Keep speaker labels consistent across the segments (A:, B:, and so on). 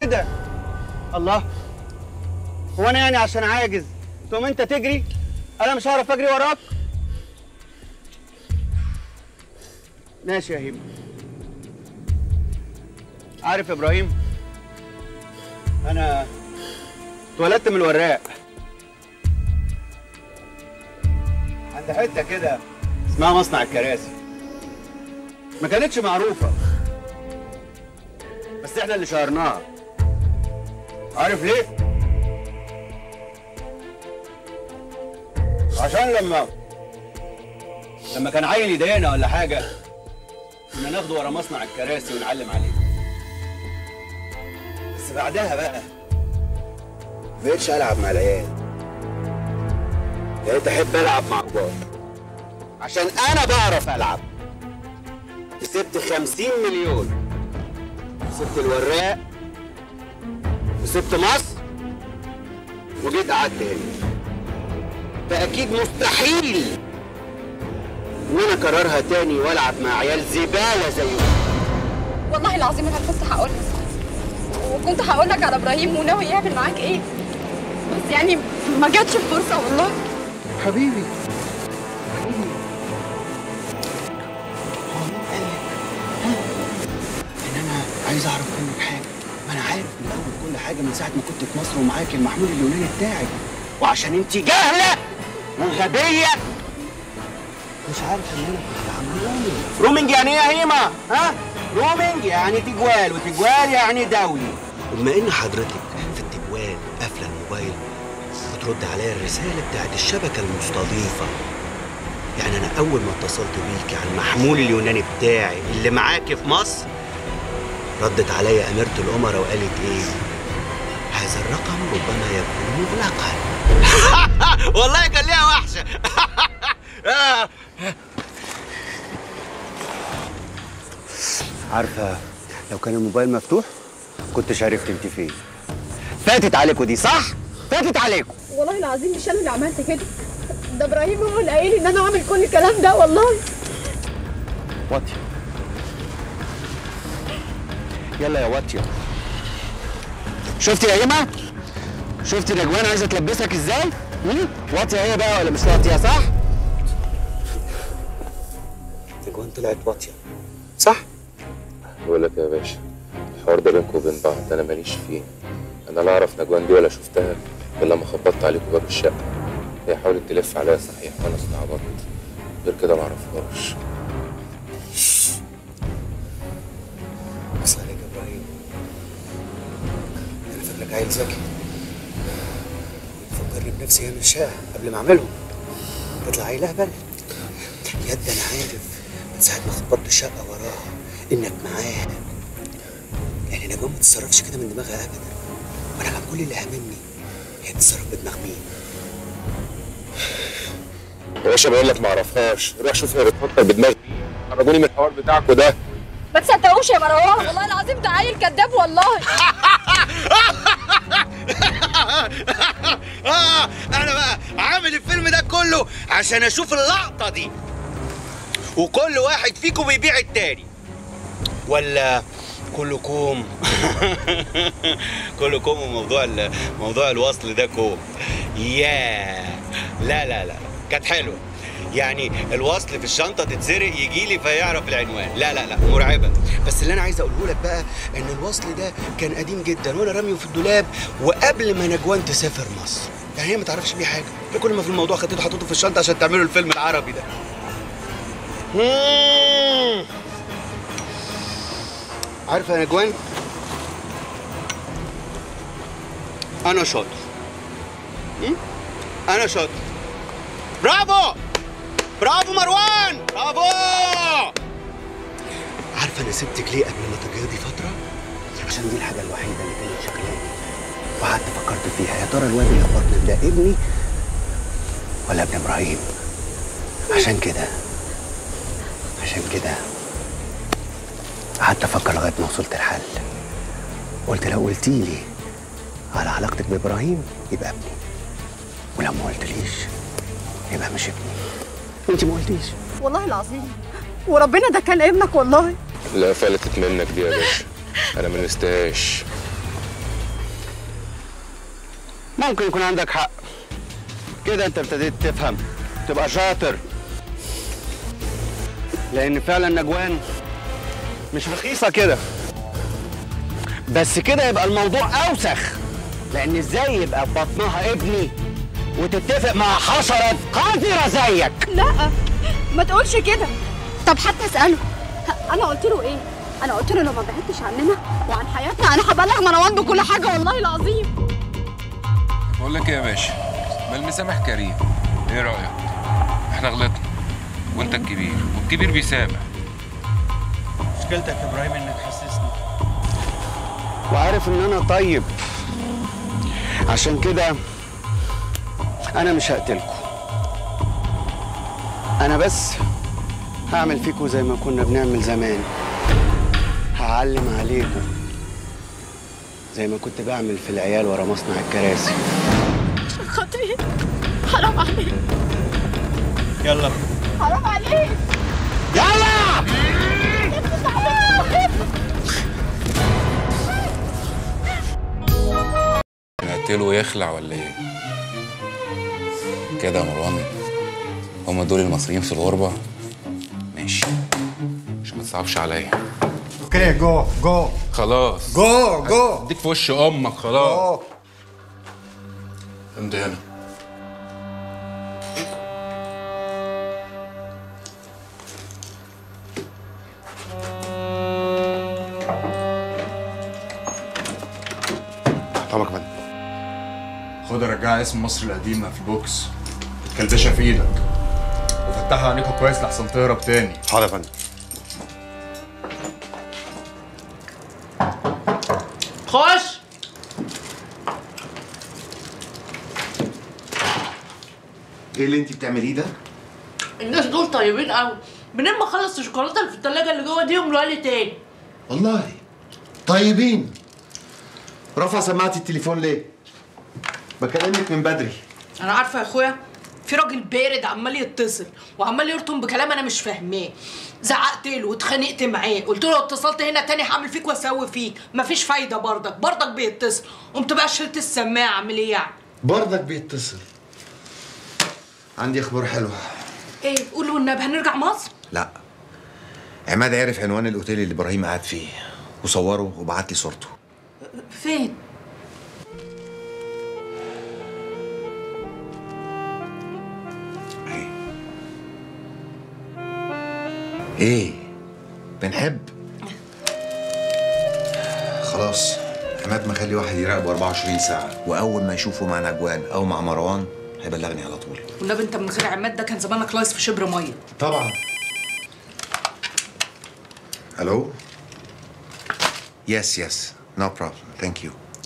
A: كده الله هو انا يعني عشان عاجز تقوم انت تجري انا مش هعرف اجري وراك ماشي يا هيما عارف يا ابراهيم انا اتولدت من الوراق عند حته كده اسمها مصنع الكراسي ما كانتش معروفه بس احنا اللي شهرناها عارف ليه؟ عشان لما لما كان عيل يضايقنا ولا حاجه كنا ناخده ورا مصنع الكراسي ونعلم عليه بس بعدها بقى مبقتش العب مع العيال بقيت احب العب مع كبار عشان انا بعرف العب كسبت خمسين مليون سبت الوراق وسبت مصر وجيت قعدت هنا فاكيد مستحيل ان انا اكررها تاني والعب مع عيال زباله زيهم
B: والله العظيم انا كنت هقول لك وكنت هقول لك على ابراهيم وناوي يعمل معاك ايه بس يعني ما جاتش الفرصه والله
A: حبيبي حبيبي هو مين قال لك ها؟ ان انا عايز اعرف منك حاجه ما انا عارف من اول كل حاجه من ساعه ما كنت في مصر ومعاك المحمول اليوناني بتاعك وعشان انت جاهله وغبيه مش عارف ان انا كنت عامل رومينج رومينج يعني ايه يا هيما ها رومينج يعني تجوال وتجوال يعني دولي
C: وبما ان حضرتك في التجوال قافله الموبايل بترد عليا الرساله بتاعت الشبكه المستضيفه يعني انا اول ما اتصلت بيك على المحمول اليوناني بتاعي اللي معاكي في مصر ردت عليا اميره الامراء وقالت ايه هذا الرقم ربما يكون مغلقا والله كان ليها وحشه
A: عارفه لو كان الموبايل مفتوح كنتش عرفت انت فين فاتت عليكم دي صح فاتت عليكم
B: والله العظيم مش انا اللي عملت كده ده ابراهيم هو اللي قايل ان انا اعمل كل الكلام ده والله
A: واطيه يلا يا واطيه شفتي يا ايما شفتي نجوان عايزه تلبسك ازاي هم؟ واطيه هي بقى ولا مش واطيه صح
C: نجوان طلعت واطيه صح
D: بقول لك يا باشا الحوار ده بينكم وبين بعض انا ماليش فيه انا لا اعرف نجوان دي ولا شفتها الا لما خبطت عليكم باب الشقه هي حاولت تلف عليا صحيح وانا استعبطت غير كده ما اعرفهاش
C: بس عليك يا ابراهيم انا فاكرك عيل ذكي فكرني بنفسي انا الشقه قبل ما اعملهم تطلع عيل اهبل يد انا عارف من ساعه ما خبطت الشقه وراها انك معاه يعني نجوى ما تتصرفش كده من دماغها ابدا وانا كان كل اللي هاممني هي تتصرف بدماغ مين
D: يا باشا بقول لك ما اعرفهاش روح شوف هي بتفكر بدماغي خرجوني من الحوار بتاعكوا ده
B: ما تصدقوش يا مروان والله العظيم ده عيل كذاب والله
C: اه انا بقى عامل الفيلم ده كله عشان اشوف اللقطه دي وكل واحد فيكم بيبيع التاني ولا كلكم كلكم وموضوع ال- موضوع الوصل ده كوم يا لا لا لا كانت حلوه يعني الوصل في الشنطه تتسرق يجي لي فيعرف العنوان لا لا لا مرعبه بس اللي انا عايز اقوله لك بقى ان الوصل ده كان قديم جدا وانا راميه في الدولاب وقبل ما نجوان تسافر مصر يعني هي ما تعرفش بيه حاجه هي كل ما في الموضوع خدته حطيته في الشنطه عشان تعملوا الفيلم العربي ده مم. عارفه يا نجوان انا شاطر مم؟ انا شاطر برافو برافو مروان برافو عارفه انا سبتك ليه قبل ما تجهضي فتره عشان دي الحاجه الوحيده اللي كانت شغلاني وقعدت فكرت فيها يا ترى الواد اللي في بطنك ده ابني ولا ابن ابراهيم عشان كده عشان كده قعدت افكر لغايه ما وصلت الحل قلت لو قلتي لي على علاقتك بابراهيم يبقى ابني ولو ما قلتليش يبقى مش ابني انت ما قلتيش
B: والله العظيم وربنا ده كان ابنك والله
D: لا فلتت منك دي يا باشا انا ما نستهاش
A: ممكن يكون عندك حق كده انت ابتديت تفهم تبقى شاطر لان فعلا نجوان مش رخيصه كده بس كده يبقى الموضوع اوسخ لان ازاي يبقى في بطنها ابني وتتفق مع حشره قذره زيك
B: لا ما تقولش كده طب حتى اساله انا قلت له ايه انا قلت له لو ما بعدتش عننا وعن حياتنا انا هبلغ مروان بكل حاجه والله العظيم
E: بقول لك ايه يا باشا ما المسامح كريم ايه رايك احنا غلطنا وانت الكبير والكبير بيسامح
A: مشكلتك يا ابراهيم انك حسسني وعارف ان انا طيب عشان كده انا مش هقتلكوا انا بس هعمل فيكوا زي ما كنا بنعمل زمان هعلم عليكوا زي ما كنت بعمل في العيال ورا مصنع الكراسي
B: عشان خاطري حرام عليك
A: يلا
B: حرام عليك
A: يلا
E: نقتله ويخلع ولا ايه كده يا مروان هما دول المصريين في الغربة ماشي عشان ما تصعبش عليا
F: اوكي جو جو
E: خلاص
F: جو جو
E: اديك في وش امك خلاص
F: جو
E: امضي هنا
F: طبعا كمان خد رجع اسم مصر القديمة في البوكس كلبشها في ايدك وفتحها عينيكوا كويس لحسن تهرب تاني حاضر يا فندم
G: خش
H: ايه اللي انت بتعمليه ده؟
G: الناس دول طيبين قوي منين ما اخلص الشوكولاته اللي في التلاجة اللي جوه دي يملوها لي تاني
H: والله طيبين رفع سماعة التليفون ليه؟ بكلمك من بدري
G: انا عارفه يا اخويا في راجل بارد عمال يتصل وعمال يرطم بكلام انا مش فاهماه زعقت له واتخانقت معاه قلت له لو اتصلت هنا تاني هعمل فيك واسوي فيك مفيش فايده برضك برضك بيتصل قمت بقى شلت السماعه اعمل ايه يعني
H: برضك بيتصل عندي اخبار حلوه
G: ايه قول والنبي هنرجع مصر
H: لا عماد عرف عنوان الاوتيل اللي ابراهيم قاعد فيه وصوره وبعت لي صورته
G: فين
H: ايه ايه بنحب خلاص عماد مخلي واحد يراقبه 24 ساعة وأول ما يشوفه مع نجوان أو مع مروان هيبلغني على طول
G: والنبي انت من غير عماد ده كان زمانك لايص في شبر ميه
H: طبعا الو يس يس نو بروبلم ثانك يو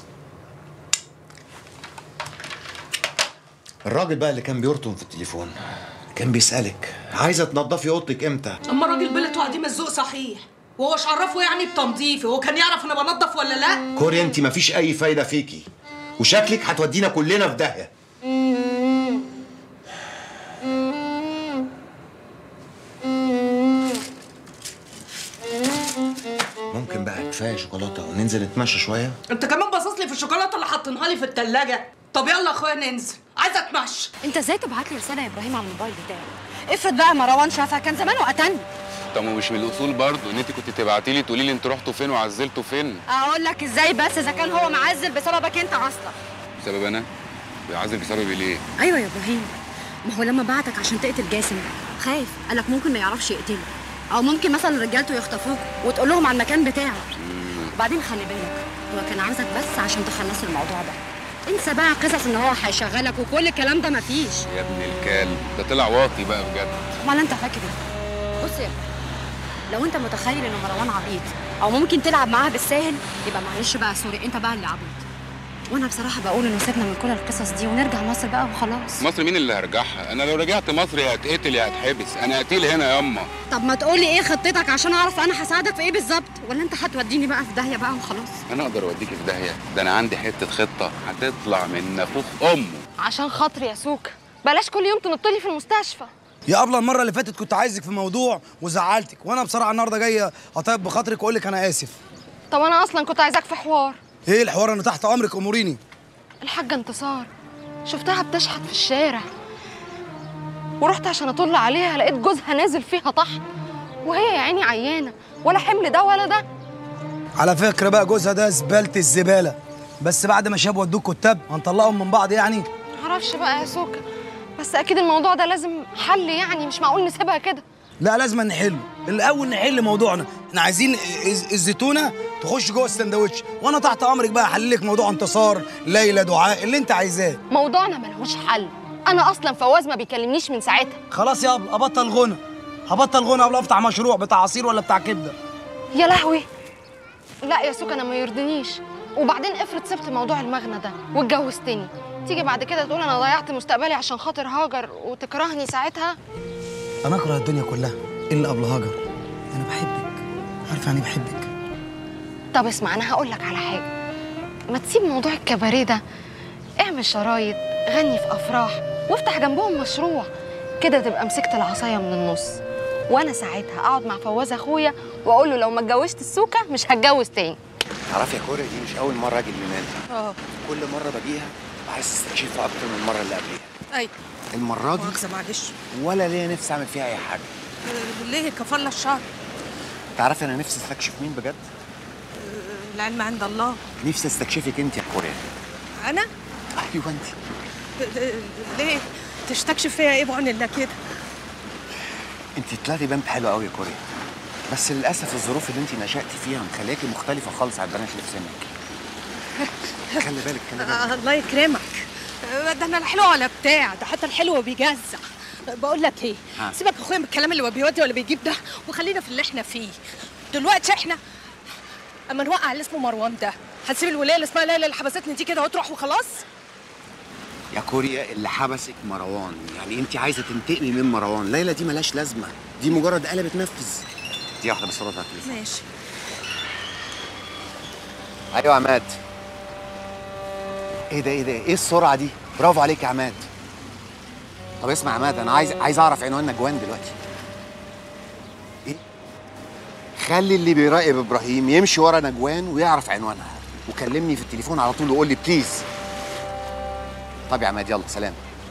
H: الراجل بقى اللي كان بيرطم في التليفون كان بيسألك عايزة تنضفي اوضتك امتى؟
G: اما الراجل بلته عديم الذوق صحيح وهو مش عرفه يعني بتنظيفي هو كان يعرف انا بنضف ولا لا
H: كوري انت مفيش أي فايدة فيكي وشكلك هتودينا كلنا في داهية ممكن بقى كفايه شوكولاته وننزل نتمشى شويه
G: انت كمان باصص لي في الشوكولاته اللي حاطينها لي في التلاجة طب يلا يا اخويا ننزل عايزه اتمشى
B: انت ازاي تبعت لي رساله يا ابراهيم على الموبايل بتاعي افرض بقى مروان شافها كان زمانه قتلني
E: طب ما مش من الاصول برضه ان انت كنت تبعتي لي تقولي لي انتوا رحتوا فين وعزلتوا فين
B: اقول لك ازاي بس اذا كان هو معزل بسببك انت اصلا
E: بسبب انا بيعزل بسبب ليه
B: ايوه يا ابراهيم ما هو لما بعتك عشان تقتل جاسم خايف قالك ممكن ما يعرفش يقتله او ممكن مثلا رجالته يخطفوك وتقول لهم على المكان بتاعه وبعدين خلي بالك هو كان عاوزك بس عشان تخلص الموضوع ده انسى بقى قصص ان هو هيشغلك وكل الكلام ده مفيش
E: يا ابن الكلب ده طلع واطي بقى بجد
B: امال انت فاكر ايه بص يا ابراهيم لو انت متخيل ان مروان عبيط او ممكن تلعب معاها بالساهل يبقى معلش بقى سوري انت بقى اللي عبيط وانا بصراحه بقول انه سيبنا من كل القصص دي ونرجع مصر بقى وخلاص
E: مصر مين اللي هرجعها انا لو رجعت مصر يا هتقتل يا هتحبس انا قتيل هنا ياما
B: طب ما تقولي ايه خطتك عشان اعرف انا هساعدك في ايه بالظبط ولا انت هتوديني بقى في داهيه بقى وخلاص
E: انا اقدر اوديك في داهيه ده انا عندي حته خطه هتطلع من نافوخ امه
B: عشان خاطري يا سوكا بلاش كل يوم تنطلي في المستشفى
I: يا ابله المره اللي فاتت كنت عايزك في موضوع وزعلتك وانا بصراحه النهارده جايه اطيب بخاطرك واقول لك انا اسف
B: طب انا اصلا كنت عايزاك في حوار
I: ايه الحوار انا تحت امرك اموريني
B: الحاجة انتصار شفتها بتشحت في الشارع ورحت عشان اطل عليها لقيت جوزها نازل فيها طحن وهي يا عيني عيانة ولا حمل ده ولا ده
I: على فكره بقى جوزها ده زباله الزباله بس بعد ما شاب ودوك كتاب هنطلقهم من بعض يعني
B: معرفش بقى يا سوكا بس اكيد الموضوع ده لازم حل يعني مش معقول نسيبها كده
I: لا لازم نحله الاول نحل موضوعنا احنا عايزين الز- الزيتونه تخش جوه السندوتش وانا تحت امرك بقى احل لك موضوع انتصار ليلى دعاء اللي انت عايزاه
B: موضوعنا ملهوش حل انا اصلا فواز ما بيكلمنيش من ساعتها
I: خلاص يابا ابطل غنى هبطل غنى قبل افتح مشروع بتاع عصير ولا بتاع كبده
B: يا لهوي لا يا سوكا انا ما يرضينيش وبعدين افرض سبت موضوع المغنى ده واتجوزتني تيجي بعد كده تقول انا ضيعت مستقبلي عشان خاطر هاجر وتكرهني ساعتها
I: انا اكره الدنيا كلها الا قبل هاجر انا بحبك عارفه يعني بحبك
B: طب اسمع انا هقول لك على حاجه ما تسيب موضوع الكباريه ده اعمل شرايط غني في افراح وافتح جنبهم مشروع كده تبقى مسكت العصايه من النص وانا ساعتها اقعد مع فواز اخويا واقول له لو ما اتجوزت السوكه مش هتجوز تاني
H: تعرفي يا كوريا دي مش اول مره اجي اليونان
G: اه
H: كل مره باجيها عايز استكشفها اكتر من المره اللي قبليها
G: ايوه
H: المره دي
G: مؤاخذة معلش
H: ولا ليا نفسي اعمل فيها اي حاجه
G: آه، ليه كفالة الشهر
H: تعرفي انا نفسي استكشف مين بجد
G: العلم عند الله
H: نفسي استكشفك انت يا كوريا
G: انا
H: ايوه انت
G: آه، ليه تستكشف فيها ايه بعون الله كده
H: انت طلعتي بنت حلوه قوي يا كوريا بس للاسف الظروف اللي انت نشأتي فيها مخلياكي مختلفه خالص عن البنات اللي في سنك خلي بالك خلي بالك
G: آه، الله يكرمك آه، ده انا لا حلوه ولا بتاع ده حتى الحلو بيجزع آه، بقول لك ايه
H: ها.
G: سيبك يا اخويا من الكلام اللي هو بيودي ولا بيجيب ده وخلينا في اللي احنا فيه دلوقتي احنا اما نوقع اللي اسمه مروان ده هتسيب الولايه اللي اسمها ليلى اللي حبستني دي كده وتروح وخلاص
H: يا كوريا اللي حبسك مروان يعني انت عايزه تنتقمي من مروان ليلى دي ملهاش لازمه دي مجرد آلة بتنفذ دي واحده بس رد على التليفون
G: ماشي
H: ايوه يا عماد ايه ده ايه ده ايه السرعه دي برافو عليك يا عماد طب اسمع يا عماد انا عايز عايز اعرف عنوان نجوان دلوقتي ايه خلي اللي بيراقب ابراهيم يمشي ورا نجوان ويعرف عنوانها وكلمني في التليفون على طول وقول لي بليز طب يا عماد يلا سلام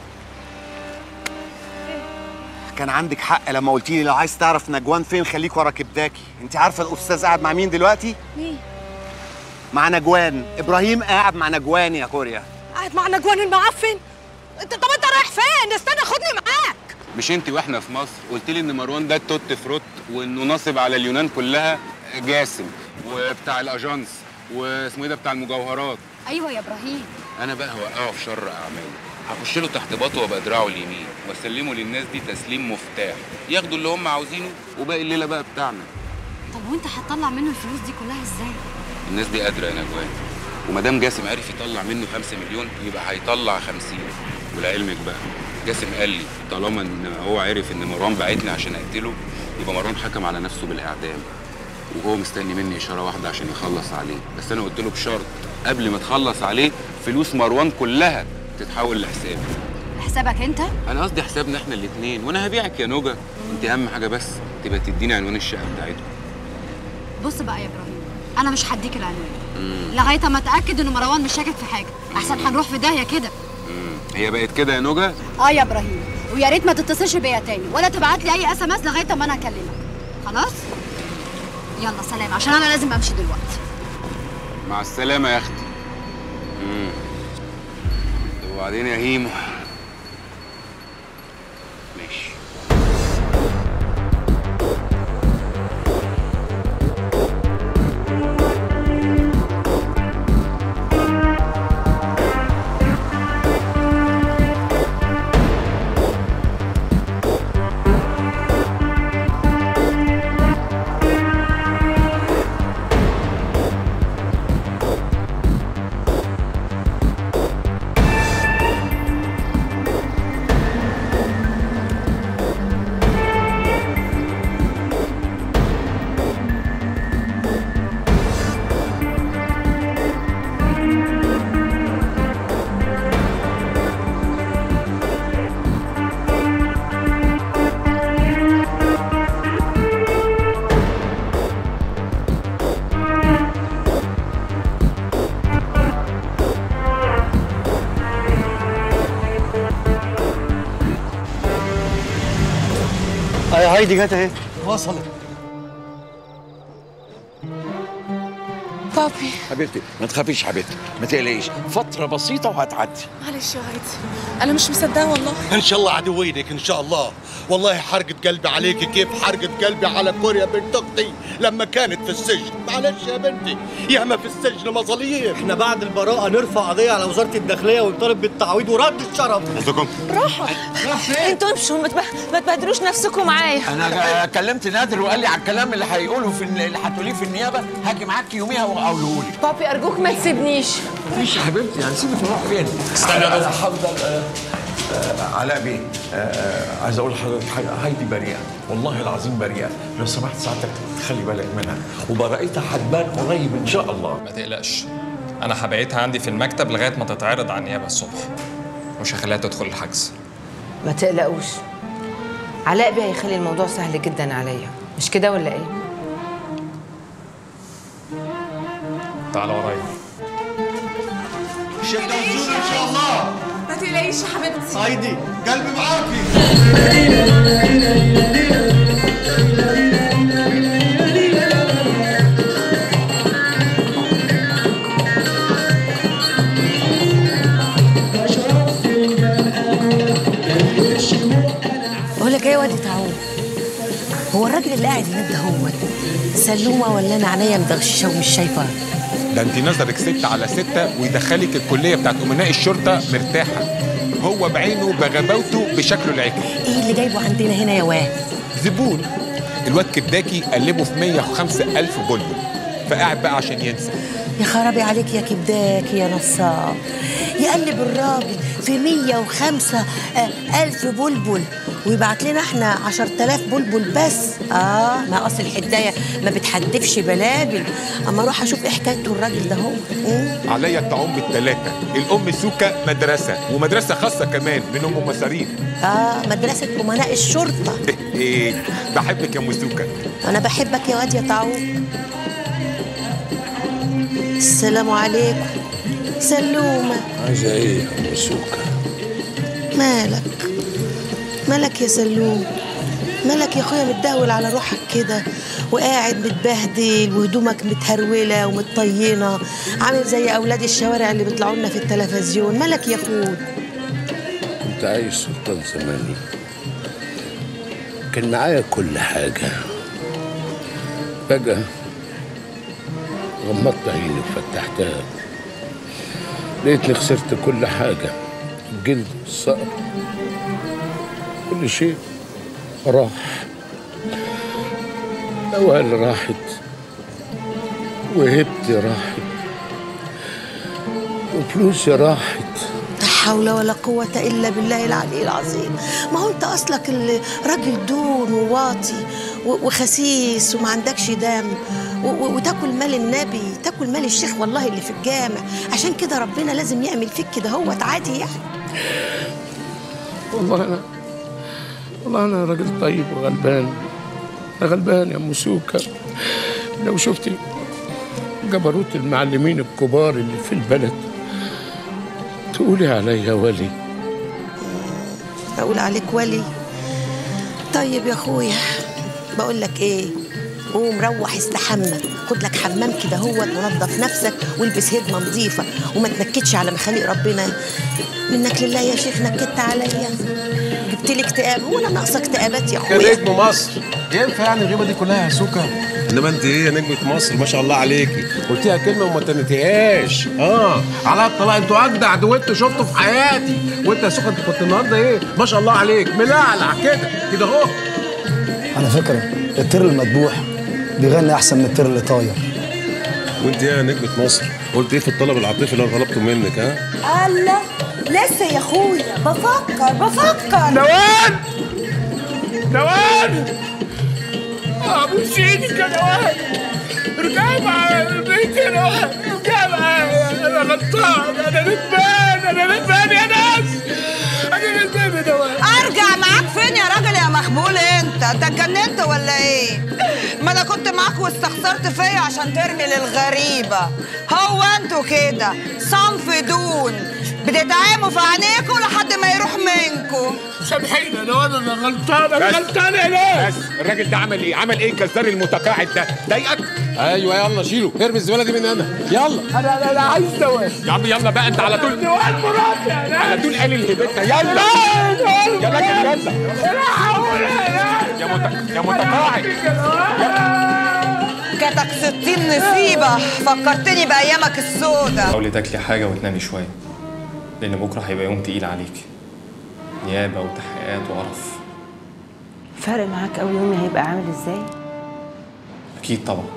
H: كان عندك حق لما قلت لي لو عايز تعرف نجوان فين خليك ورا كبداكي انت عارفه الاستاذ قاعد مع مين دلوقتي
G: مين
H: مع نجوان ابراهيم قاعد مع نجوان يا كوريا
G: قاعد مع نجوان المعفن انت طب انت رايح فين استنى خدني معاك
E: مش انت واحنا في مصر قلت لي ان مروان ده التوت فروت وانه ناصب على اليونان كلها جاسم وبتاع الاجانس واسمه ايه ده بتاع المجوهرات
B: ايوه يا ابراهيم
E: انا بقى هوقعه في شر اعماله هخش له تحت باطه وابقى دراعه اليمين واسلمه للناس دي تسليم مفتاح ياخدوا اللي هم عاوزينه وباقي الليله بقى بتاعنا
B: طب وانت هتطلع منه الفلوس دي كلها ازاي
E: الناس دي قادره يا نجوان وما دام جاسم عرف يطلع منه 5 مليون يبقى هيطلع 50 ولعلمك بقى جاسم قال لي طالما ان هو عرف ان مروان بعتني عشان اقتله يبقى مروان حكم على نفسه بالاعدام وهو مستني مني اشاره واحده عشان يخلص عليه بس انا قلت له بشرط قبل ما تخلص عليه فلوس مروان كلها تتحول لحسابي
B: حسابك انت
E: انا قصدي حسابنا احنا الاثنين وانا هبيعك يا نوجا انت اهم حاجه بس تبقى تديني عنوان الشقه بتاعتهم
B: بص بقى يا ابراهيم انا مش هديك العنوان لغايه ما اتاكد ان مروان مش شاكك في حاجه احسن هنروح في داهيه كده
E: هي بقت كده يا نوجا
B: اه يا ابراهيم ويا ريت ما تتصلش بيا تاني ولا تبعت لي اي اس ام اس لغايه ما انا اكلمك خلاص يلا سلام عشان انا لازم امشي دلوقتي
E: مع السلامه يا اختي مم. وبعدين يا هيمو ماشي
A: هايدي جت اهي
I: وصلت
J: بابي
K: حبيبتي ما تخافيش حبيبتي ما تقلقيش فترة بسيطة وهتعدي
J: معلش يا هايدي انا مش مصدقه والله
L: ان شاء الله عدوينك ان شاء الله والله حرقة قلبي عليك كيف حرقة قلبي على كوريا بنت اختي لما كانت في السجن معلش يا بنتي ياما في السجن مظاليم
A: احنا بعد البراءة نرفع قضية على وزارة الداخلية ونطالب بالتعويض ورد الشرف
L: قصدكم
J: راحه انتوا امشوا ما تبه- ما تبهدلوش نفسكم معايا
K: انا جا- كلمت نادر وقال لي على الكلام اللي هيقوله في الن- اللي هتقوليه في النيابة هاجي معاك يوميها واقوله لك
J: بابي ارجوك ما تسيبنيش
K: مفيش يا حبيبتي هنسيبك نروح فين؟ استنى انا هفضل آه، آه، علاء بيه آه، آه، عايز اقول لحضرتك حاجه هايدي بريئه والله العظيم بريئه لو سمحت ساعتك تخلي بالك منها وبراءتها هتبان قريب ان شاء الله
M: ما تقلقش انا هبعتها عندي في المكتب لغايه ما تتعرض على النيابه الصبح مش هخليها تدخل الحجز
N: ما تقلقوش علاء بيه هيخلي الموضوع سهل جدا عليا مش كده ولا ايه
M: تعال ورايا
L: شدوا ان شاء الله
J: ما تقلقيش يا حبيبتي
L: هايدي قلبي معاكي
O: بقول لك ايه يا واد تعود هو الراجل اللي قاعد هناك ده هو سلومه ولا انا عينيا مدغششه ومش شايفه
E: ده انت نظرك ستة على ستة ويدخلك الكلية بتاعت أمناء الشرطة مرتاحة هو بعينه بغباوته بشكله العكري
O: ايه اللي جايبه عندنا هنا يا واد
E: زبون الواد كداكي قلبه في 105 ألف بلبل فقاعد بقى عشان ينسى
O: يا خرابي عليك يا كبداك يا نصاب يقلب الراجل في 105 آه، ألف بلبل ويبعت لنا احنا 10000 بلبل بس اه ما اصل الحدايه ما بتحدفش بلاجل اما اروح اشوف ايه حكايته الراجل ده هو مم.
E: عليا الطعام بالتلاتة الأم سوكة مدرسة ومدرسة خاصة كمان من أم مصاريف
O: اه مدرسه امناء الشرطه
E: إيه بحبك يا أم سوكة
O: انا بحبك يا واد يا طاعون السلام عليكم سلومه
K: عايزة ايه يا ام سوكة؟
O: مالك مالك يا سلوم مالك يا اخويا متدهول على روحك كده وقاعد متبهدل وهدومك متهروله ومتطينه عامل زي اولاد الشوارع اللي بيطلعوا لنا في التلفزيون مالك يا اخويا
K: كنت عايش سلطان زماني كان معايا كل حاجة فجأة غمضت عيني وفتحتها لقيتني خسرت كل حاجة الجلد الصقر كل شيء راح الأوهال راحت وهبتي راحت وفلوسي راحت
O: لا حول ولا قوة إلا بالله العلي العظيم ما هو أنت أصلك ال- راجل دون وواطي و- وخسيس وما عندكش دم و- و- وتاكل مال النبي تاكل مال الشيخ والله اللي في الجامع عشان كده ربنا لازم يعمل فيك كده هو عادي يعني
K: والله أنا والله أنا راجل طيب وغلبان أنا غلبان يا أم سوكة لو شفتي جبروت المعلمين الكبار اللي في البلد تقولي عليا ولي
O: أقول عليك ولي طيب يا أخويا بقول لك إيه قوم روح استحمى خد لك حمام كده هوت ونظف نفسك والبس هدمه نظيفه وما تنكدش على مخاليق ربنا منك لله يا شيخ نكدت عليا جبت لي اكتئاب هو انا ناقصه اكتئابات يا
P: كان
O: اخويا
P: نجم مصر ينفع يعني الغيبه دي كلها يا سوكا انما انت ايه يا نجمه مصر ما شاء الله عليكي قلتيها كلمه وما تنتهيهاش اه على الطلاق انتوا اجدع دويتو شفته في حياتي وانت يا سوكا انت كنت النهارده ايه ما شاء الله عليك ملعلع كده كده اهو
I: على فكره الطير المذبوح بيغني احسن من الطير اللي طاير
P: وانت ايه يا نجمه مصر قلت ايه في الطلب العاطفي اللي انا طلبته منك ها
O: الله لسه يا اخويا بفكر بفكر
K: نوال نوال ابوس ايدك يا نوال ارجعي مع البيت يا نوال ارجعي معايا انا غلطان انا ندمان انا ندمان يا ناس انا ندمان يا نوال
Q: ارجع معاك فين يا راجل يا مخبول انت انت اتجننت ولا ايه ما انا كنت معاك واستخسرت فيا عشان ترمي للغريبه هو انتوا كده صنف دون بتدعموا في عينيكوا لحد ما ما يروح منكم
K: سامحيني انا وانا أنا غلطان انا غلطان يا ناس بس الراجل ده عمل ايه؟ عمل ايه الكسدان المتقاعد ده؟ ضايقك؟ ايوه يلا شيله ارمي الزباله دي من هنا يلا انا انا, أنا عايز دوام يا عم يلا بقى انت على طول دوام مراتي على طول قليل هيبتنا يلا يلا كده يلا يا مت... يا متقاعد
Q: كتك ستين نصيبة فكرتني بأيامك السودة
M: حاولي تاكلي حاجة وتنامي شوية لأن بكرة هيبقى يوم تقيل عليكي نيابة وتحقيقات وقرف
N: فارق معاك قوي يومي هيبقى عامل ازاي
M: أكيد طبعا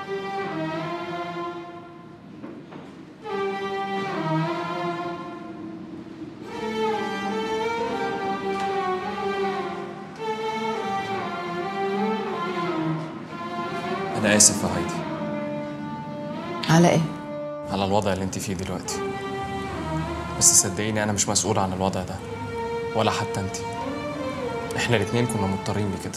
M: أنا آسف يا هايدي
N: على ايه
M: على الوضع اللي انت فيه دلوقتي بس صدقيني أنا مش مسؤول عن الوضع ده ولا حتى انت احنا الاتنين كنا مضطرين لكده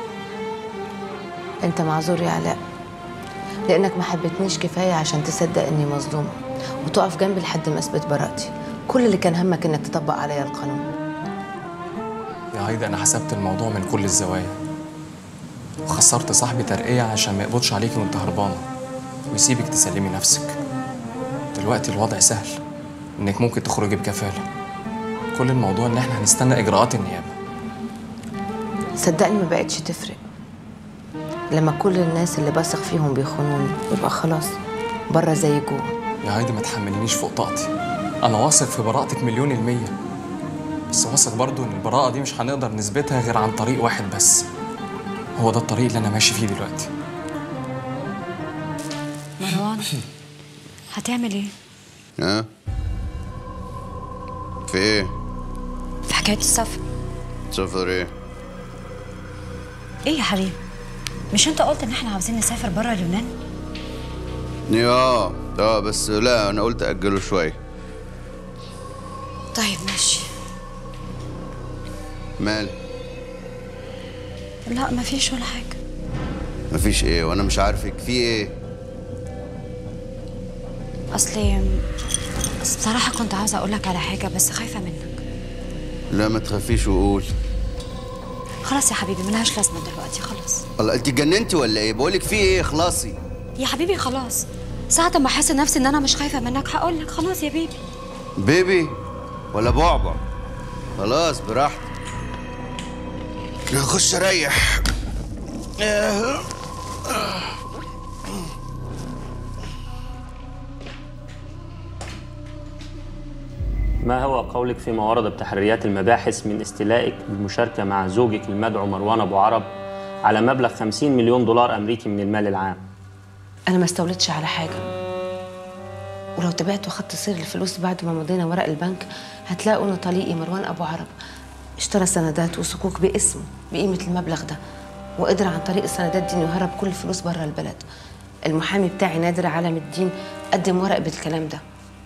N: انت معذور يا علاء لانك ما حبيتنيش كفايه عشان تصدق اني مظلومه وتقف جنبي لحد ما اثبت براءتي كل اللي كان همك انك تطبق عليا القانون
M: يا هايدي أنا حسبت الموضوع من كل الزوايا وخسرت صاحبي ترقية عشان ما يقبضش عليكي وانت هربانة ويسيبك تسلمي نفسك دلوقتي الوضع سهل انك ممكن تخرجي بكفالة كل الموضوع ان احنا هنستنى اجراءات النيابة
N: صدقني ما بقتش تفرق لما كل الناس اللي بثق فيهم بيخونوني يبقى خلاص بره زي جوه
M: يا هايدي ما تحملنيش فوق طاقتي انا واثق في براءتك مليون المية بس واثق برضو ان البراءة دي مش هنقدر نثبتها غير عن طريق واحد بس هو ده الطريق اللي انا ماشي فيه دلوقتي
B: مروان هتعمل ايه؟
C: ها في ايه
B: في حكاية السفر
C: سفر ايه
B: ايه يا حبيبي؟ مش انت قلت ان احنا عاوزين نسافر بره اليونان؟
C: اه اه بس لا انا قلت اجله شويه
B: طيب ماشي
C: مال
B: لا مفيش ولا حاجة
C: مفيش ايه وانا مش عارفك في ايه
B: اصلي أصل بصراحة كنت عاوزة اقولك على حاجة بس خايفة منك
C: لا ما تخافيش وقول
B: خلاص يا حبيبي ملهاش لازمة دلوقتي خلاص
C: الله انت اتجننتي ولا ايه بقولك في ايه خلاصي
B: يا حبيبي خلاص ساعة ما احس نفسي ان انا مش خايفة منك هقولك خلاص يا بيبي
C: بيبي ولا بعبع خلاص براحتك
A: نخش اريح
R: ما هو قولك فيما ورد بتحريات المباحث من استيلائك بالمشاركة مع زوجك المدعو مروان أبو عرب على مبلغ 50 مليون دولار أمريكي من المال العام
N: انا ما استولتش على حاجه ولو تابعتوا خط سير الفلوس بعد ما مضينا ورق البنك هتلاقوا ان طليقي مروان ابو عرب اشترى سندات وصكوك باسمه بقيمه المبلغ ده وقدر عن طريق السندات دي انه يهرب كل الفلوس بره البلد المحامي بتاعي نادر علم الدين قدم ورق بالكلام ده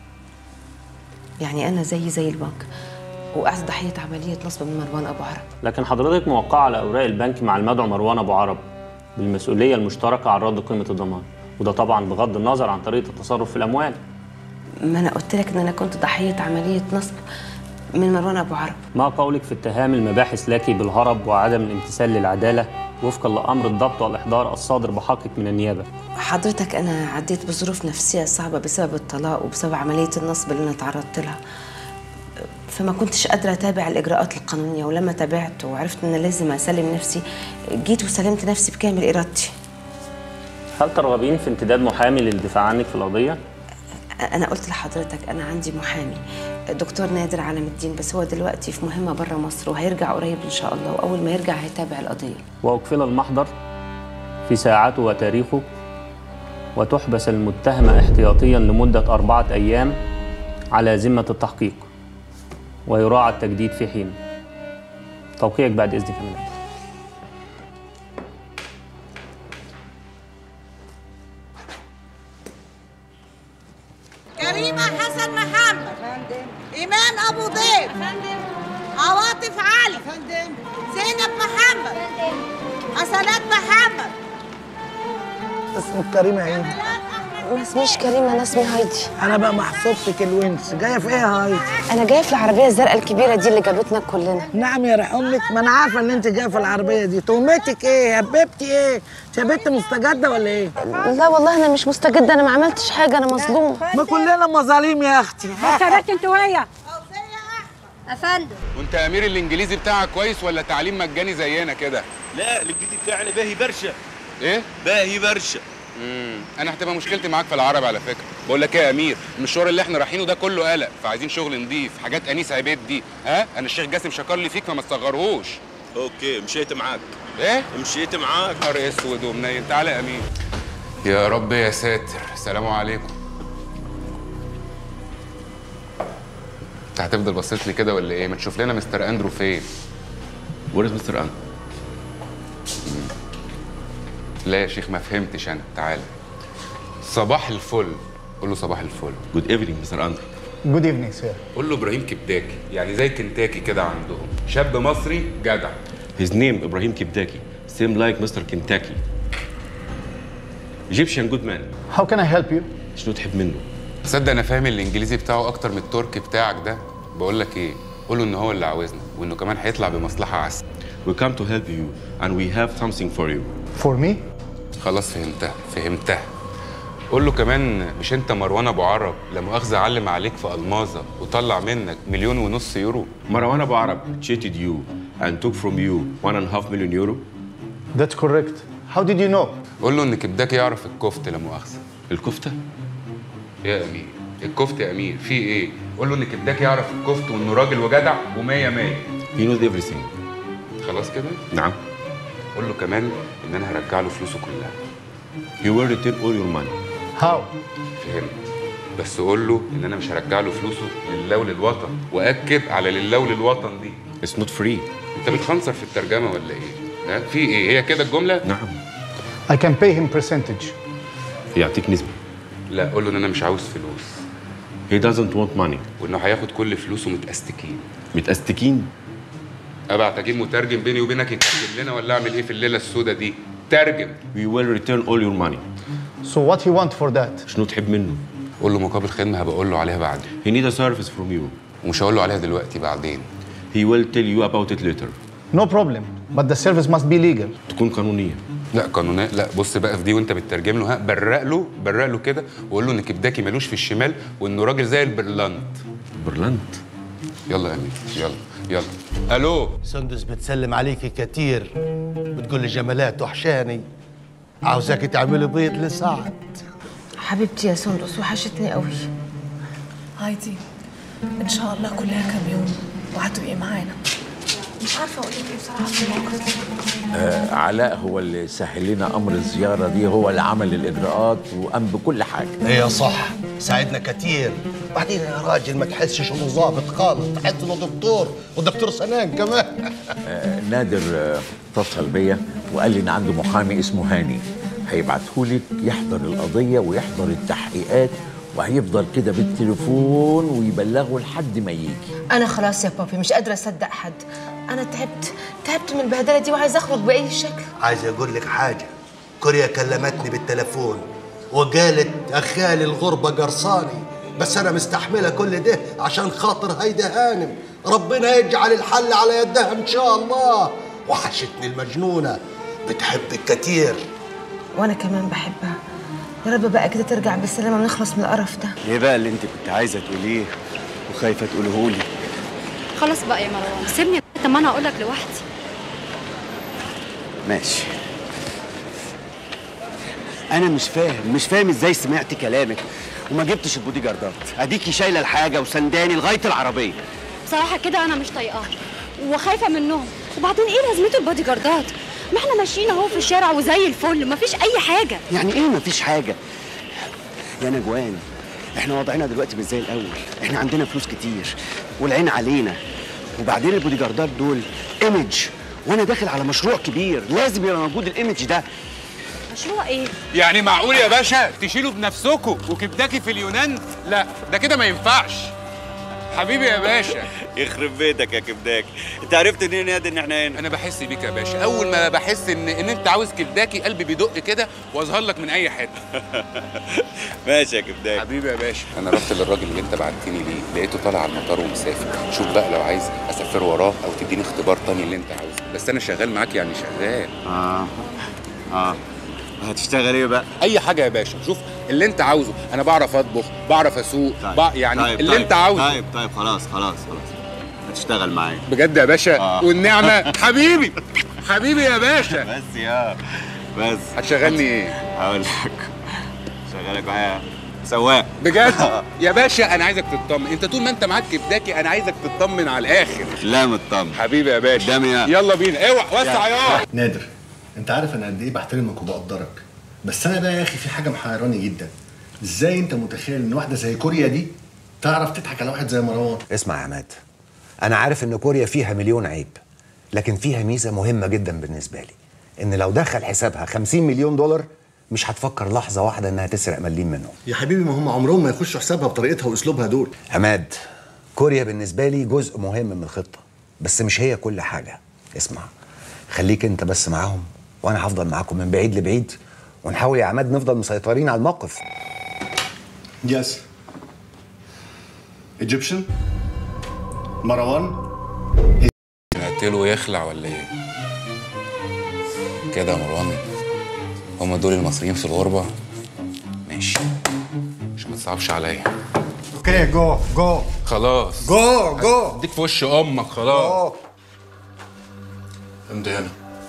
N: يعني انا زي زي البنك وقعت ضحيه عمليه نصب من مروان ابو عرب
R: لكن حضرتك موقعة على أوراق البنك مع المدعو مروان أبو عرب بالمسؤولية المشتركة عن رد قيمة الضمان وده طبعا بغض النظر عن طريقة التصرف في الأموال
N: ما انا قلت لك ان انا كنت ضحيه عمليه نصب من مروان ابو عرب
R: ما قولك في اتهام المباحث لك بالهرب وعدم الامتثال للعدالة وفقا لأمر الضبط والإحضار الصادر بحقك من النيابة
N: حضرتك انا عديت بظروف نفسيه صعبه بسبب الطلاق وبسبب عمليه النصب اللي انا تعرضت لها فما كنتش قادره اتابع الاجراءات القانونيه ولما تابعت وعرفت ان لازم اسلم نفسي جيت وسلمت نفسي بكامل ارادتي
R: هل ترغبين في انتداب محامي للدفاع عنك في القضية؟
N: انا قلت لحضرتك انا عندي محامي دكتور نادر علم الدين بس هو دلوقتي في مهمه بره مصر وهيرجع قريب ان شاء الله واول ما يرجع هيتابع القضيه
R: وأكفل المحضر في ساعته وتاريخه وتحبس المتهمة احتياطيا لمدة أربعة أيام على ذمة التحقيق ويراعى التجديد في حين توقيعك بعد إذنك يا فندم.
Q: كريمة حسن محمد إيمان أبو ضيف عواطف علي زينب محمد حسنات محمد
I: اسمك كريمة ايه؟
N: ما اسميش كريمه انا اسمي هايدي
I: انا بقى محسوبتك الونس جايه في ايه يا هايدي
N: انا جايه في العربيه الزرقاء الكبيره دي اللي جابتنا كلنا
I: نعم يا رح امك ما انا عارفه ان انت جايه في العربيه دي تهمتك ايه هببتي ايه انت يا بنت مستجده ولا ايه
N: لا والله انا مش مستجده انا ما عملتش حاجه انا مظلوم
I: ما كلنا مظاليم يا اختي
S: بس انت وهي افندم
E: وانت يا امير الانجليزي بتاعك كويس ولا تعليم مجاني زينا كده
T: لا الانجليزي بتاعنا باهي برشا
E: ايه
T: باهي برشا
E: امم انا هتبقى مشكلتي معاك في العربي على فكره بقول لك ايه يا امير المشوار اللي احنا رايحينه ده كله قلق فعايزين شغل نضيف حاجات انيس عبيد دي ها انا الشيخ جاسم شكر لي فيك فما تصغرهوش
T: اوكي مشيت معاك
E: ايه
T: مشيت معاك
E: نهار اسود ومنيل تعالى يا امير يا رب يا ساتر سلام عليكم انت هتفضل باصص لي كده ولا ايه ما تشوف لنا مستر اندرو فين
T: وير مستر اندرو
E: لا يا شيخ ما فهمتش انا تعالى صباح الفل قول له صباح الفل
T: جود ايفنينج مستر اندرو
U: جود ايفنينج سير
E: قول له ابراهيم كبداكي يعني زي كنتاكي كده عندهم شاب مصري جدع
T: His name ابراهيم كبداكي same like Mr. Kentucky Egyptian good man
U: هاو كان اي هيلب يو
T: شنو تحب منه
E: تصدق انا فاهم الانجليزي بتاعه اكتر من التركي بتاعك ده بقول لك ايه قول له ان هو اللي عاوزنا وانه كمان هيطلع بمصلحه عسل
T: We come to help you and we have something for you
U: فور مي
E: خلاص فهمتها فهمتها قول له كمان مش انت مروان ابو عرب لا مؤاخذه علم عليك في الماظه وطلع منك مليون ونص يورو
T: مروان ابو عرب cheated you and took from you one and a half million euro
U: ذاتس كوريكت هاو ديد يو نو
E: قول له ان كبداك يعرف الكفته لا مؤاخذه
T: الكفته
E: يا امير الكفته يا امير في ايه قول له ان كبداك يعرف الكفته وانه راجل وجدع ومية مية
T: He knows everything
E: خلاص كده
T: نعم
E: قول له كمان ان انا هرجع له فلوسه كلها
T: He will return all your money
U: هاو
E: فهمت بس قول له ان انا مش هرجع له فلوسه لله وللوطن واكد على لله وللوطن دي
T: It's not free
E: انت بتخنصر في الترجمه ولا ايه ها في ايه هي كده الجمله
T: نعم
U: I can pay him percentage
T: يعطيك نسبة
E: لا قول له ان انا مش عاوز فلوس
T: He doesn't want money
E: وانه هياخد كل فلوسه متأستكين
T: متأستكين
E: ابعت اجيب مترجم بيني وبينك يترجم لنا ولا اعمل ايه في الليله السوداء دي ترجم
T: We will return all your money
U: So what he want for that
T: شنو تحب منه
E: قول له مقابل خدمه هبقى اقول له عليها بعدين
T: He need a service from you
E: ومش هقول له عليها دلوقتي بعدين
T: He will tell you about it later
U: No problem but the service must be legal
T: تكون قانونية
E: لا قانونية لا بص بقى في دي وانت بتترجم له ها برق له برق له كده وقول له ان كبداكي ملوش في الشمال وانه راجل زي البرلنت
T: برلنت
E: يلا يا امير يلا يلا الو
L: سندس بتسلم عليكي كتير بتقول لي جمالات وحشاني عاوزاك تعملي بيض لسعد
N: حبيبتي يا سندس وحشتني قوي
J: هايدي ان شاء الله كلها كام يوم وهتبقي معانا مش عارفه اقول لك ايه بصراحه في الموقف ده
K: آه علاء هو اللي سهل لنا امر الزياره دي هو اللي عمل الاجراءات وقام بكل حاجه
L: ايه صح ساعدنا كتير بعدين يا راجل ما تحسش انه ظابط خالص تحس انه دكتور ودكتور سنان كمان
K: آه نادر آه اتصل بيا وقال لي ان عنده محامي اسمه هاني هيبعتهولك يحضر القضيه ويحضر التحقيقات وهيفضل كده بالتليفون ويبلغه لحد ما يجي
N: انا خلاص يا بابي مش قادره اصدق حد انا تعبت تعبت من البهدله دي وعايزه اخرج باي شكل
L: عايز اقول لك حاجه كوريا كلمتني بالتليفون وقالت اخالي الغربه قرصاني بس انا مستحمله كل ده عشان خاطر هيدا هانم ربنا يجعل الحل على يدها ان شاء الله وحشتني المجنونه بتحبك كتير
N: وانا كمان بحبها يا رب بقى كده ترجع بالسلامه ونخلص من القرف ده
A: ايه بقى اللي انت كنت عايزه تقوليه وخايفه تقوله لي
B: خلاص بقى يا مروان سيبني طب ما انا هقول لك لوحدي
A: ماشي انا مش فاهم مش فاهم ازاي سمعت كلامك وما جبتش البودي جاردات اديكي شايله الحاجه وسنداني لغايه العربيه
B: بصراحه كده انا مش طايقاها وخايفه منهم وبعدين ايه لازمته البادي جاردات ما احنا ماشيين اهو في الشارع وزي الفل مفيش اي حاجه
A: يعني ايه مفيش حاجه يا نجوان احنا وضعنا دلوقتي مش زي الاول احنا عندنا فلوس كتير والعين علينا وبعدين البودي جاردات دول ايمج وانا داخل على مشروع كبير لازم يبقى موجود الايمج ده
B: مشروع ايه
E: يعني معقول يا باشا تشيلوا بنفسكم وكبداكي في اليونان لا ده كده ما ينفعش حبيبي يا باشا
C: يخرب بيتك يا كبداك انت عرفت منين يا دي ان احنا هنا
E: انا بحس بيك يا باشا اول ما بحس ان ان انت عاوز كبداكي قلبي بيدق كده واظهر لك من اي حته
C: ماشي يا كبداك
E: حبيبي يا باشا انا رحت للراجل اللي انت بعتني ليه لقيته طالع على المطار ومسافر شوف بقى لو عايز اسافر وراه او تديني اختبار تاني اللي انت عاوزه بس انا شغال معاك يعني شغال
C: اه اه هتشتغل ايه بقى
E: اي حاجه يا باشا شوف اللي انت عاوزه انا بعرف اطبخ بعرف اسوق
C: طيب.
E: بع... يعني
C: طيب.
E: اللي
C: طيب.
E: انت عاوزه
C: طيب طيب خلاص خلاص خلاص هتشتغل معايا
E: بجد يا باشا
C: آه.
E: والنعمه حبيبي حبيبي يا باشا
C: بس يا بس
E: هتشغلني ايه
C: هقول لك شغالك معايا سواق
E: بجد يا باشا انا عايزك تطمن انت طول ما انت معاك كبداكي انا عايزك تطمن على الاخر
C: لا مطمن
E: حبيبي يا باشا
C: دامي يا
E: يلا بينا اوعى وسع يا
L: نادر انت عارف انا قد ايه بحترمك وبقدرك بس انا بقى يا اخي في حاجه محيراني جدا ازاي انت متخيل ان واحده زي كوريا دي تعرف تضحك على واحد زي مروان
H: اسمع يا عماد انا عارف ان كوريا فيها مليون عيب لكن فيها ميزه مهمه جدا بالنسبه لي ان لو دخل حسابها 50 مليون دولار مش هتفكر لحظه واحده انها تسرق مليم منهم
L: يا حبيبي ما هم عمرهم ما يخشوا حسابها بطريقتها واسلوبها دول
H: عماد كوريا بالنسبه لي جزء مهم من الخطه بس مش هي كل حاجه اسمع خليك انت بس معاهم وانا هفضل معاكم من بعيد لبعيد ونحاول يا عماد نفضل مسيطرين على الموقف
L: يس ايجيبشن مروان
E: نقتله يخلع ولا ايه كده يا مروان هما دول المصريين في الغربه ماشي مش ما تصعبش عليا
L: اوكي جو جو
E: خلاص
L: جو جو
E: اديك في وش امك خلاص
F: امضي هنا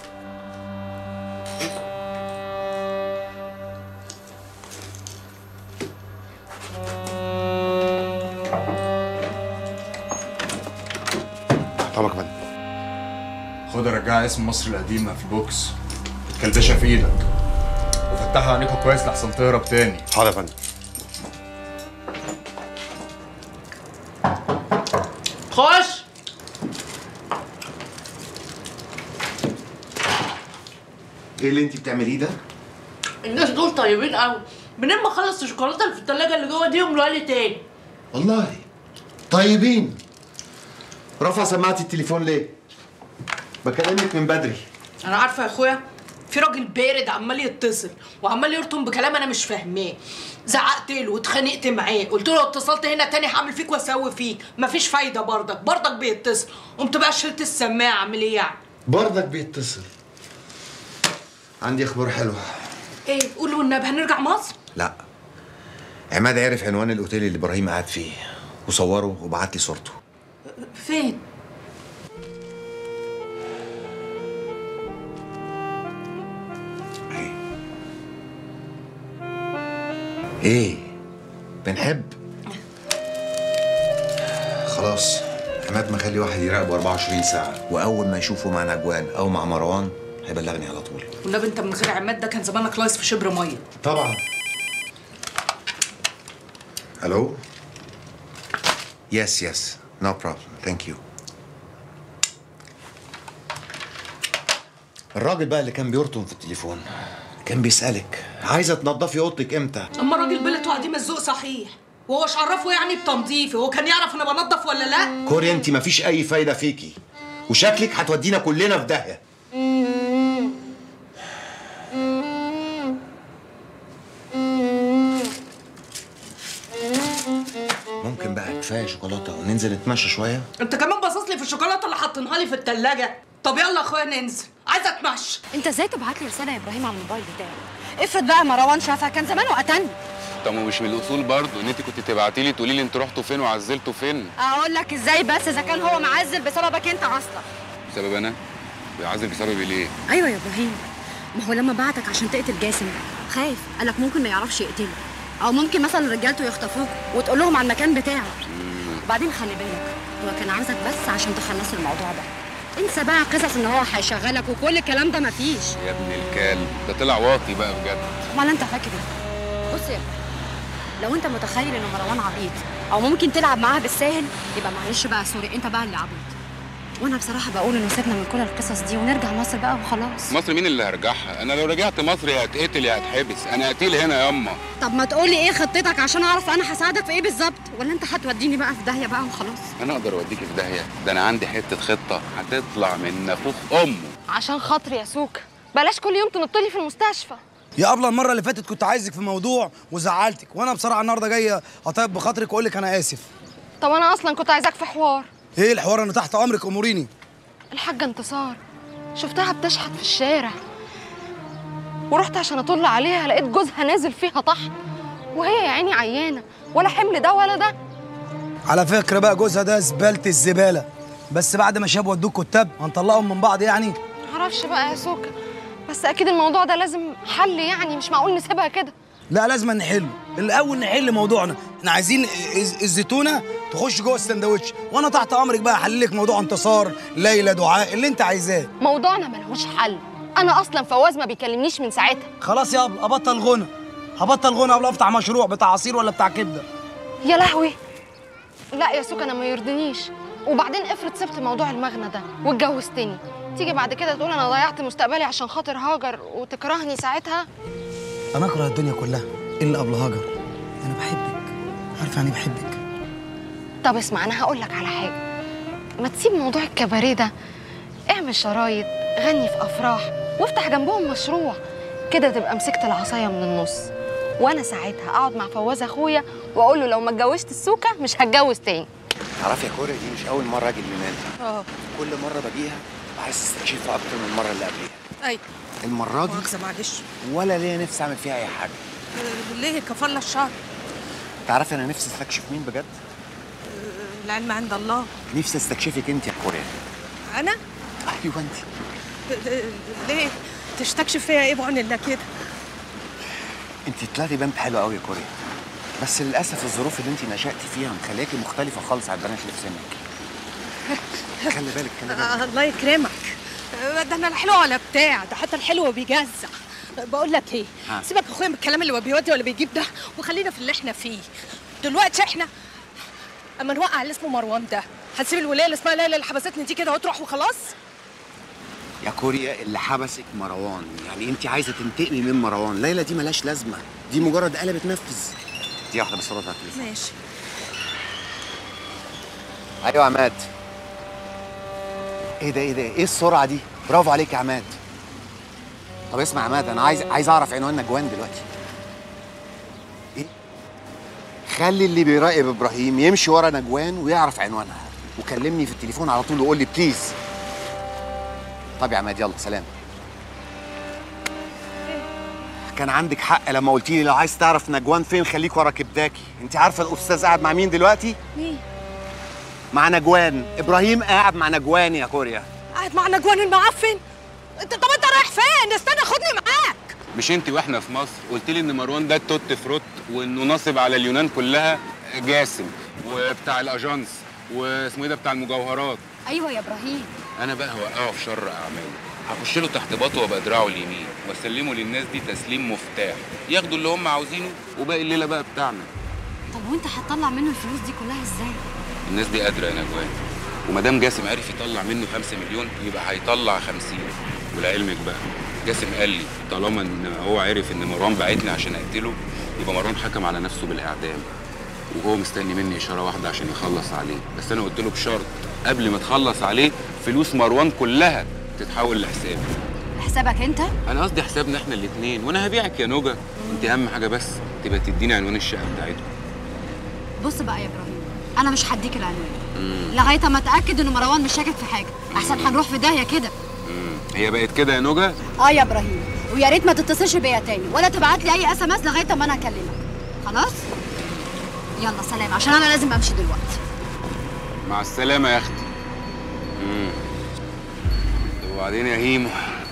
H: طبعا كمان
F: خد رجع اسم مصر القديمة في البوكس كلبشة في ايدك وفتحها عينيكوا كويس لحسن تهرب تاني
H: حاضر يا فندم
G: خش
H: ايه اللي انت بتعمليه ده؟
G: الناس دول طيبين قوي منين ما اخلص الشوكولاته اللي في التلاجه اللي جوه دي يملوها لي تاني
H: والله طيبين رفع سماعة التليفون ليه؟ بكلمك من بدري
G: انا عارفه يا اخويا في راجل بارد عمال يتصل وعمال يرطم بكلام انا مش فاهماه زعقت له واتخانقت معاه قلت له لو اتصلت هنا تاني هعمل فيك واسوي فيك مفيش فايده برضك برضك بيتصل قمت بقى شلت السماعه اعمل ايه يعني
H: برضك بيتصل عندي اخبار حلوه
G: ايه قول له النبي هنرجع مصر
H: لا عماد عرف عنوان الاوتيل اللي ابراهيم قاعد فيه وصوره وبعت لي صورته
G: فين
H: ايه بنحب خلاص عماد مخلي واحد يراقبه 24 ساعة وأول ما يشوفه مع نجوان أو مع مروان هيبلغني على طول
G: والنبي انت من غير عماد ده كان زمانك لايص في شبر ميه
H: طبعا الو يس يس نو بروبلم ثانك يو الراجل بقى اللي كان بيرطم في التليفون كان بيسألك عايزة تنضفي أوضتك إمتى؟
G: اما الراجل بلته عديم الذوق صحيح وهو مش عرفه يعني بتنظيفي هو كان يعرف انا بنضف ولا لا
H: كوريا أنت مفيش أي فايدة فيكي وشكلك هتودينا كلنا في داهية ممكن بقى كفاية شوكولاتة وننزل نتمشى شوية؟
G: انت كمان باصص لي في الشوكولاته اللي حاطينها لي في التلاجة طب يلا يا اخويا ننزل عايزه اتمشى
B: انت ازاي تبعت لي رساله يا ابراهيم على الموبايل بتاعي افرض بقى مروان شافها كان زمانه قتلني
E: طب ما مش من الاصول برضه ان انت كنت تبعتي لي تقولي لي انتوا رحتوا فين وعزلتوا فين
B: اقول لك ازاي بس اذا كان هو معزل بسببك انت اصلا
E: بسبب انا بيعزل بسبب ليه
B: ايوه يا ابراهيم ما هو لما بعتك عشان تقتل جاسم خايف قالك ممكن ما يعرفش يقتله او ممكن مثلا رجالته يخطفوك وتقول لهم على المكان بتاعه وبعدين خلي بالك هو كان عاوزك بس عشان تخلص الموضوع ده انسى بقى قصص ان هو هيشغلك وكل الكلام ده مفيش
E: يا ابن الكلب ده طلع واطي بقى بجد
B: امال انت فاكر ايه بص يا ابراهيم لو انت متخيل ان مروان عبيط او ممكن تلعب معاها بالساهل يبقى معلش بقى سوري انت بقى اللي عبيط وانا بصراحه بقول انه سيبنا من كل القصص دي ونرجع مصر بقى وخلاص
E: مصر مين اللي هرجعها انا لو رجعت مصر يا هتقتل يا هتحبس انا قتيل هنا ياما
B: طب ما تقولي ايه خطتك عشان اعرف انا هساعدك في ايه بالظبط ولا انت هتوديني بقى في داهيه بقى وخلاص
E: انا اقدر اوديكي في داهيه ده انا عندي حته خطه هتطلع من نافوخ امه
B: عشان خاطري يا سوكا بلاش كل يوم تنطلي في المستشفى
I: يا ابله المره اللي فاتت كنت عايزك في موضوع وزعلتك وانا بصراحه النهارده جايه اطيب بخاطرك واقول لك انا اسف
B: طب انا اصلا كنت عايزاك في حوار
I: ايه الحوار انا تحت امرك اموريني
B: الحاجه انتصار شفتها بتشحت في الشارع ورحت عشان اطل عليها لقيت جوزها نازل فيها طحن وهي يا عيني عيانه ولا حمل ده ولا ده
I: على فكره بقى جوزها ده زباله الزباله بس بعد ما شاب ودوك كتاب هنطلقهم من بعض يعني
B: معرفش بقى يا سوكا بس اكيد الموضوع ده لازم حل يعني مش معقول نسيبها كده
I: لا لازم نحله الاول نحل موضوعنا احنا عايزين الز- الزيتونه تخش جوه السندوتش وانا تحت امرك بقى احل لك موضوع انتصار ليلى دعاء اللي انت عايزاه
B: موضوعنا ملهوش حل انا اصلا فواز ما بيكلمنيش من ساعتها
I: خلاص يا ابله ابطل غنى هبطل غنى قبل افتح مشروع بتاع عصير ولا بتاع كبده
B: يا لهوي لا يا سوكا انا ما يرضينيش وبعدين افرض سبت موضوع المغنى ده واتجوزتني تيجي بعد كده تقول انا ضيعت مستقبلي عشان خاطر هاجر وتكرهني ساعتها
I: انا اكره الدنيا كلها الا قبل هاجر انا بحبك عارفه يعني بحبك
B: طب اسمع انا هقول لك على حاجه ما تسيب موضوع الكباريه ده اعمل شرايط غني في افراح وافتح جنبهم مشروع كده تبقى مسكت العصايه من النص وانا ساعتها اقعد مع فواز اخويا واقول له لو ما اتجوزت السوكه مش هتجوز تاني
H: تعرفي يا كوريا دي مش اول مره اجي اليونان
B: اه
H: كل مره باجيها عايز استكشفها اكتر من المره اللي قبليها
Q: اي
H: المره دي
Q: مؤاخذة معلش
H: ولا ليا نفسي اعمل فيها اي حاجه
Q: آه، ليه كفر الشر
H: تعرفي انا نفسي استكشف مين بجد
Q: العلم عند الله
H: نفسي استكشفك انت يا كوريا
Q: انا
H: ايوه انت
Q: آه، ليه تستكشف فيا ايه بعون الله كده
H: انت طلعتي بنت حلوه قوي يا كوريا بس للاسف الظروف اللي انت نشأتي فيها مخلياكي مختلفه خالص عن البنات اللي في سنك خلي بالك خلي بالك
Q: آه، الله يكرمك آه، ده انا الحلو ولا بتاع ده حتى الحلو بيجزع بقول لك ايه
H: ها.
Q: سيبك يا اخويا من الكلام اللي هو بيودي ولا بيجيب ده وخلينا في اللي احنا فيه دلوقتي احنا اما نوقع اللي اسمه مروان ده هتسيب الولايه اللي اسمها ليلى اللي حبستني دي كده وتروح وخلاص
H: يا كوريا اللي حبسك مروان يعني انت عايزه تنتقمي من مروان ليلى دي ملهاش لازمه دي مجرد آلة بتنفذ دي واحده بس رد هتلف
Q: ماشي
H: ايوه يا عماد ايه ده ايه ده ايه السرعه دي برافو عليك يا عماد طب اسمع يا عماد انا عايز عايز اعرف عنوان نجوان دلوقتي ايه خلي اللي بيراقب ابراهيم يمشي ورا نجوان ويعرف عنوانها وكلمني في التليفون على طول وقول لي بليز طب يا عماد يلا سلام كان عندك حق لما قلت لي لو عايز تعرف نجوان فين خليك ورا كبداكي انت عارفه الاستاذ قاعد مع مين دلوقتي
Q: مين
H: مع نجوان ابراهيم قاعد مع نجوان يا كوريا
Q: قاعد مع نجوان المعفن انت طب انت رايح فين استنى خدني معاك
E: مش انت واحنا في مصر قلت لي ان مروان ده التوت فروت وانه ناصب على اليونان كلها جاسم وبتاع الاجانس واسمه ايه ده بتاع المجوهرات
B: ايوه يا ابراهيم
E: انا بقى هوقعه في شر اعماله هخش له تحت باطه وابقى دراعه اليمين واسلمه للناس دي تسليم مفتاح ياخدوا اللي هم عاوزينه وباقي الليله بقى بتاعنا
B: طب وانت هتطلع منه الفلوس دي كلها ازاي
E: الناس دي قادره يا نجوان وما دام جاسم عرف يطلع منه 5 مليون يبقى هيطلع 50 ولعلمك بقى جاسم قال لي طالما ان هو عرف ان مروان بعتني عشان اقتله يبقى مروان حكم على نفسه بالاعدام وهو مستني مني اشاره واحده عشان يخلص عليه بس انا قلت له بشرط قبل ما تخلص عليه فلوس مروان كلها تتحول لحسابي
B: حسابك انت
E: انا قصدي حسابنا احنا الاثنين وانا هبيعك يا نوجا انت اهم حاجه بس تبقى تديني عنوان الشقه بتاعتهم
B: بص بقى يا ابراهيم انا مش هديك العنوان لغايه ما اتاكد ان مروان مش شاكك في حاجه احسن هنروح في داهيه كده
E: هي بقت كده يا نوجا
B: اه يا ابراهيم ويا ريت ما تتصلش بيا تاني ولا تبعت لي اي اس ام اس لغايه ما انا اكلمك خلاص يلا سلام عشان انا لازم امشي دلوقتي
E: مع السلامه يا اختي مم. وبعدين يا هيمو